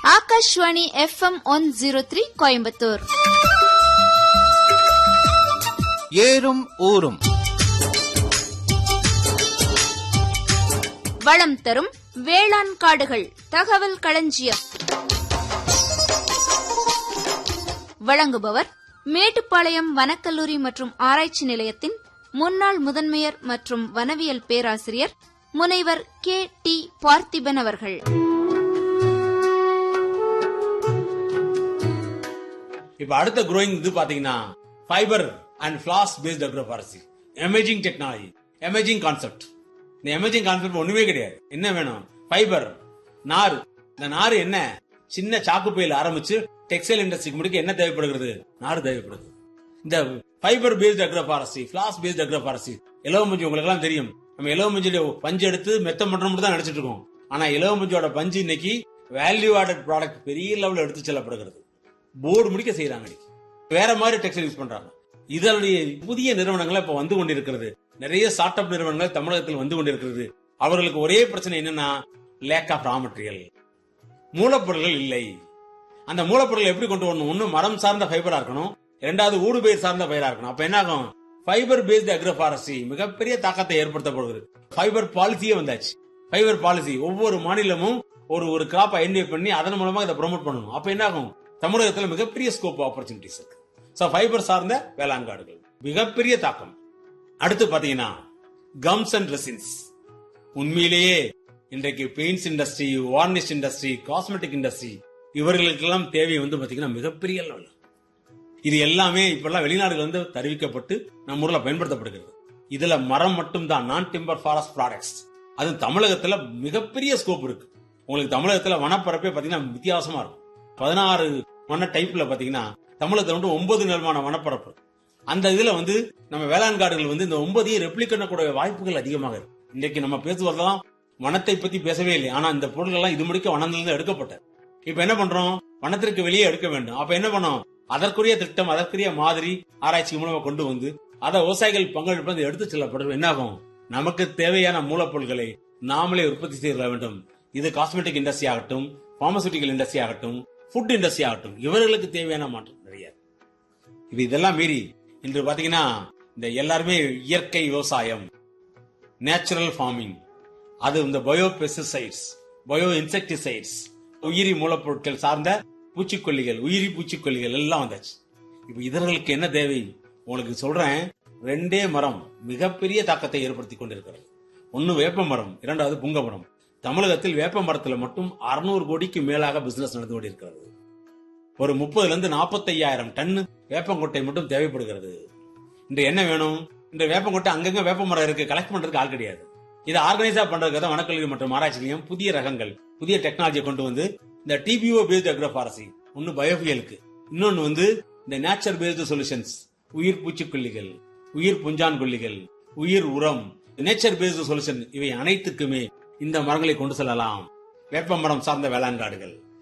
Akashvani FM one zero three Coimbatore ஏறும் ஊரும் வளம் தரும் வேளாண் காடுகள் தகவல் களஞ்சியம் வழங்குபவர் மேட்டுப்பாளையம் வனக்கல்லூரி மற்றும் ஆராய்ச்சி நிலையத்தின் முன்னாள் முதன்மையர் மற்றும் வனவியல் பேராசிரியர் முனைவர் கே டி பார்த்திபன் அவர்கள் இப்ப அடுத்த growing இது பாத்தீங்கன்னா fibre and floss based agroforestry emerging technology emerging concept இந்த எமேஜிங் கான்செப்ட் ஒண்ணுமே கிடையாது என்ன வேணும் ஃபைபர் நார் இந்த நார் என்ன சின்ன சாக்கு பையில ஆரம்பிச்சு டெக்ஸ்டைல் இண்டஸ்ட்ரிக்கு முடிக்க என்ன தேவைப்படுகிறது நார் தேவைப்படுது இந்த fibre based agroforestry floss based agroforestry இலவ மஞ்சு உங்களுக்கு எல்லாம் தெரியும் நம்ம இலவ மஞ்சுல பஞ்சு எடுத்து மெத்தம் பண்றோம் தான் நினைச்சிட்டு இருக்கோம் ஆனா இலவ மஞ்சோட பஞ்சு இன்னைக்கு வேல்யூ ஆடட் ப்ராடக்ட் பெரிய லெவல்ல எடுத்து செல்லப்படுகிறது போர்டு முடிக்க செய்யறாங்க இன்னைக்கு வேற மாதிரி டெக்ஸ்டைல் யூஸ் பண்றாங்க இதனுடைய புதிய நிறுவனங்கள் இப்ப வந்து கொண்டிருக்கிறது நிறைய ஸ்டார்ட் அப் நிறுவனங்கள் தமிழகத்தில் வந்து கொண்டிருக்கிறது அவர்களுக்கு ஒரே பிரச்சனை என்னன்னா லேக் ஆஃப் ரா மெட்டீரியல் மூலப்பொருள்கள் இல்லை அந்த மூலப்பொருள் எப்படி கொண்டு வரணும் ஒண்ணு மரம் சார்ந்த ஃபைபரா இருக்கணும் இரண்டாவது ஊடு பயிர் சார்ந்த பயிரா இருக்கணும் அப்ப என்ன ஆகும் ஃபைபர் பேஸ்ட் அக்ரோபாரசி மிகப்பெரிய தாக்கத்தை ஏற்படுத்தப்படுகிறது ஃபைபர் பாலிசியே வந்தாச்சு ஃபைபர் பாலிசி ஒவ்வொரு மாநிலமும் ஒரு ஒரு கிராப் ஐடென்டிஃபை பண்ணி அதன் மூலமா இதை ப்ரோமோட் பண்ணணும் அப்ப என்ன ஆகும் தமிழகத்துல மிகப்பெரிய ஸ்கோப் ஆப்பர்ச்சுனிட்டிஸ் இருக்கு சோ ஃபைபர் சார்ந்த வேளாண் காடுகள் மிகப்பெரிய தாக்கம் அடுத்து பாத்தீங்கன்னா கம்ஸ் அண்ட் ரெசின்ஸ் உண்மையிலேயே இன்றைக்கு paints industry varnish industry cosmetic industry இவர்களுக்கெல்லாம் தேவை வந்து பாத்தீங்கன்னா மிகப்பெரிய அளவில் இது எல்லாமே இப்பெல்லாம் வெளிநாடுகள் வந்து தெரிவிக்கப்பட்டு நம்ம ஊர்ல பயன்படுத்தப்படுகிறது இதுல மரம் மட்டும் தான் நான் டிம்பர் ஃபாரஸ்ட் ப்ராடக்ட்ஸ் அது தமிழகத்துல மிகப்பெரிய ஸ்கோப் இருக்கு உங்களுக்கு தமிழகத்துல வனப்பரப்பே பாத்தீங்கன்னா வித்தியாசமா இருக்கும் பதினாறு வன டைப்ல பாத்தீங்கன்னா தமிழகத்துல வந்து ஒன்பது நிலமான வனப்பரப்பு அந்த இதுல வந்து நம்ம வேளாண் காடுகள் வந்து இந்த ஒன்பதையும் ரெப்ளிக் பண்ணக்கூடிய வாய்ப்புகள் அதிகமாக இருக்கு இன்னைக்கு நம்ம பேசுவதெல்லாம் வனத்தை பத்தி பேசவே இல்லை ஆனா இந்த பொருட்கள் எல்லாம் இது முடிக்க வனத்திலிருந்து எடுக்கப்பட்டது இப்ப என்ன பண்றோம் வனத்திற்கு வெளியே எடுக்க வேண்டும் அப்ப என்ன பண்ணோம் அதற்குரிய திட்டம் அதற்குரிய மாதிரி ஆராய்ச்சி மூலமா கொண்டு வந்து அதை விவசாயிகள் பங்களிப்பு வந்து எடுத்து செல்லப்படும் என்ன ஆகும் நமக்கு தேவையான மூலப்பொருட்களை நாமளே உற்பத்தி செய்ய வேண்டும் இது காஸ்மெட்டிக் இண்டஸ்ட்ரி ஆகட்டும் பார்மசூட்டிக்கல் இண்டஸ்ட்ரி ஆகட்டும் ஃபுட் இண்டஸ்ட்ரி ஆகட்டும் இவர்களுக்கு தேவையான மாற்றம் நிறைய இது இதெல்லாம் மீறி இன்று பாத்தீங்கன்னா இந்த எல்லாருமே இயற்கை விவசாயம் நேச்சுரல் ஃபார்மிங் அது இந்த பயோ பெஸ்டிசைட்ஸ் பயோ இன்செக்டிசைட்ஸ் உயிரி மூலப்பொருட்கள் சார்ந்த பூச்சிக்கொல்லிகள் உயிரி பூச்சிக்கொல்லிகள் எல்லாம் வந்தாச்சு இப்ப இதர்களுக்கு என்ன தேவை உங்களுக்கு சொல்றேன் ரெண்டே மரம் மிகப்பெரிய தாக்கத்தை ஏற்படுத்தி கொண்டிருக்கிறது ஒன்னு வேப்ப மரம் இரண்டாவது புங்க மரம் தமிழகத்தில் வேப்ப மரத்துல மட்டும் அறுநூறு கோடிக்கு மேலாக பிசினஸ் நடந்து கொண்டிருக்கிறது ஒரு முப்பதுல இருந்து நாற்பத்தையாயிரம் டன் வேப்பங்கொட்டை மட்டும் தேவைப்படுகிறது இன்று என்ன வேணும் இந்த வேப்பங்கொட்டை அங்கங்க வேப்ப மரம் இருக்கு கலெக்ட் பண்றதுக்கு ஆள் கிடையாது இதை ஆர்கனைஸா பண்றதுக்கு தான் வனக்கல்வி மற்றும் ஆராய்ச்சியிலையும் புதிய ரகங்கள் புதிய டெக்னாலஜியை கொண்டு வந்து இந்த டிபிஓ பேஸ்ட் அக்ரோபாரசி ஒன்னு பயோஃபியலுக்கு இன்னொன்னு வந்து இந்த நேச்சர் பேஸ்டு சொல்யூஷன்ஸ் உயிர் பூச்சிக்கொல்லிகள் உயிர் புஞ்சான் கொல்லிகள் உயிர் உரம் நேச்சர் பேஸ்டு சொல்யூஷன் இவை அனைத்துக்குமே இந்த மரங்களை கொண்டு செல்லலாம் வேப்ப மரம் சார்ந்த வேளாண் காடுகள்